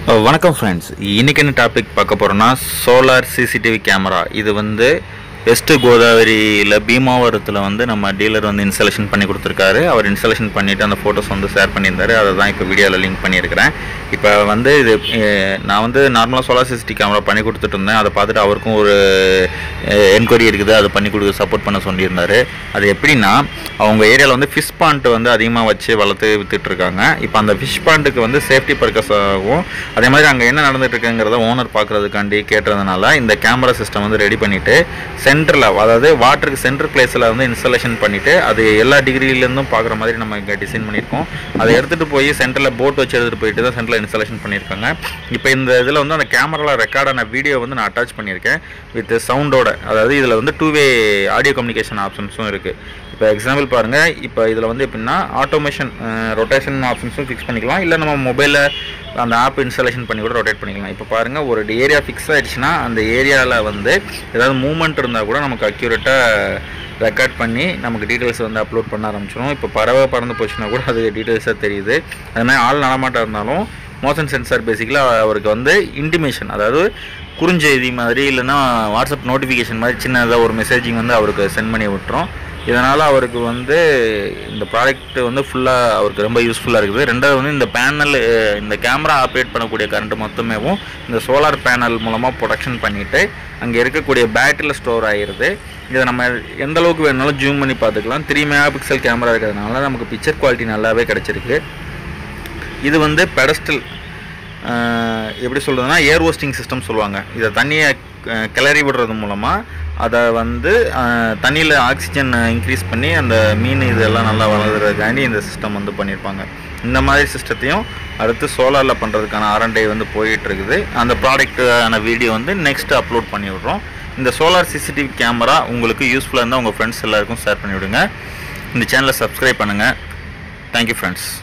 அஹ் வணக்கம் ஃப்ரெண்ட்ஸ் இன்னைக்கு என்ன டாபிக் பார்க்க போகிறோம்னா சோலார் சிசிடிவி கேமரா இது வந்து வெஸ்ட் கோதாவரியில் பீமாவரத்தில் வந்து நம்ம டீலர் வந்து இன்ஸ்டாலேஷன் பண்ணி கொடுத்துருக்காரு அவர் இன்ஸ்டாலேஷன் பண்ணிவிட்டு அந்த ஃபோட்டோஸ் வந்து ஷேர் பண்ணியிருந்தாரு அதை தான் இப்போ வீடியோவில் லிங்க் பண்ணியிருக்கிறேன் இப்போ வந்து இது அஹ், நான் வந்து நார்மலாக சோலார் சிசிடிவி கேமரா பண்ணி கொடுத்துட்டு இருந்தேன் அதை பார்த்துட்டு அவருக்கும் ஒரு என்கொயரி இருக்குது அதை பண்ணி கொடுக்க சப்போர்ட் பண்ண சொல்லியிருந்தாரு அது எப்படின்னா அவங்க ஏரியாவில் வந்து ஃபிஷ் பாண்ட் வந்து அதிகமாக வச்சு வளர்த்து வித்துட்டு இருக்காங்க இப்போ அந்த ஃபிஷ் பாண்ட்டுக்கு வந்து சேஃப்டி பர்பஸாகவும் அதே மாதிரி அங்கே என்ன நடந்துட்டு இருக்குங்கிறத ஓனர் பார்க்குறதுக்காண்டி கேட்டதுனால இந்த கேமரா சிஸ்டம் வந்து ரெடி பண்ணிவிட்டு சென்டரில் அதாவது வாட்டருக்கு சென்டர் பிளேஸில் வந்து இன்ஸ்டாலேஷன் பண்ணிவிட்டு அது எல்லா டிகிரிலேருந்தும் பார்க்குற மாதிரி நம்ம இங்கே டிசைன் பண்ணியிருக்கோம் அதை எடுத்துகிட்டு போய் சென்டரில் போட் வச்சு எடுத்துகிட்டு போயிட்டு தான் சென்டரில் இன்ஸ்டாலேஷன் பண்ணியிருக்காங்க இப்போ இந்த இதில் வந்து அந்த கேமராவில் ரெக்கார்டான வீடியோ வந்து நான் அட்டாச் பண்ணியிருக்கேன் வித் சவுண்டோட அதாவது இதில் வந்து டூ வே ஆடியோ கம்யூனிகேஷன் ஆப்ஷன்ஸும் இருக்குது இப்போ எக்ஸாம்பிள் பாருங்கள் இப்போ இதில் வந்து எப்படின்னா ஆட்டோமேஷன் ரொட்டேஷன் ஆப்ஷன்ஸும் ஃபிக்ஸ் பண்ணிக்கலாம் இல்லை நம்ம மொபைலில் அந்த ஆப் இன்ஸ்டாலேஷன் பண்ணி கூட ரொட்டேட் பண்ணிக்கலாம் இப்போ பாருங்கள் ஒரு ஏரியா ஃபிக்ஸ் ஆயிடுச்சுன்னா அந்த ஏரியாவில் வந்து ஏதாவது மூவ்மெண்ட் இருந்தால் கூட நமக்கு அக்யூரேட்டாக ரெக்கார்ட் பண்ணி நமக்கு டீட்டெயில்ஸ் வந்து அப்லோட் பண்ண ஆரம்பிச்சிடும் இப்போ பறவை பறந்து போச்சுன்னா கூட அது டீட்டெயில்ஸாக தெரியுது அது மாதிரி ஆள் நடமாட்டம் இருந்தாலும் மோஷன் சென்சார் பேசிக்கலாக அவருக்கு வந்து இன்டிமேஷன் அதாவது குறுஞ்செய்தி மாதிரி இல்லைன்னா வாட்ஸ்அப் நோட்டிஃபிகேஷன் மாதிரி சின்னதாக ஒரு மெசேஜிங் வந்து அவருக்கு சென்ட் பண்ணி விட்டுரும் இதனால் அவருக்கு வந்து இந்த ப்ராடக்ட் வந்து ஃபுல்லாக அவருக்கு ரொம்ப யூஸ்ஃபுல்லாக இருக்குது ரெண்டாவது வந்து இந்த பேனல் இந்த கேமரா ஆப்ரேட் பண்ணக்கூடிய கரண்ட் மொத்தமேவும் இந்த சோலார் பேனல் மூலமாக ப்ரொடக்ஷன் பண்ணிவிட்டு அங்கே இருக்கக்கூடிய பேட்டரியில் ஸ்டோர் ஆகிருது இதை நம்ம எந்த அளவுக்கு வேணாலும் ஜூம் பண்ணி பார்த்துக்கலாம் த்ரீ மெகா பிக்சல் கேமரா இருக்கிறதுனால நமக்கு பிக்சர் குவாலிட்டி நல்லாவே கிடச்சிருக்கு இது வந்து பெடஸ்டல் எப்படி சொல்கிறதுனா ஏர் ஹோஸ்டிங் சிஸ்டம் சொல்லுவாங்க இதை தண்ணியை அஹ், கிளறி விடுறது மூலமாக அதை வந்து தண்ணியில் ஆக்சிஜன் இன்க்ரீஸ் பண்ணி அந்த மீன் இதெல்லாம் நல்லா வளர்கிறதுக்காண்டி இந்த சிஸ்டம் வந்து பண்ணியிருப்பாங்க இந்த மாதிரி சிஸ்டத்தையும் அடுத்து சோலாரில் பண்ணுறதுக்கான ஆரண்டை வந்து போயிட்டு இருக்குது அந்த ப்ராடக்டான வீடியோ வந்து நெக்ஸ்ட் அப்லோட் பண்ணி விட்றோம் இந்த சோலார் சிசிடிவி கேமரா உங்களுக்கு யூஸ்ஃபுல்லாக இருந்தால் உங்கள் ஃப்ரெண்ட்ஸ் எல்லாருக்கும் ஷேர் பண்ணி விடுங்க இந்த சேனலை சப்ஸ்கிரைப் பண்ணுங்கள் தேங்க்யூ ஃப்ரெண்ட்ஸ்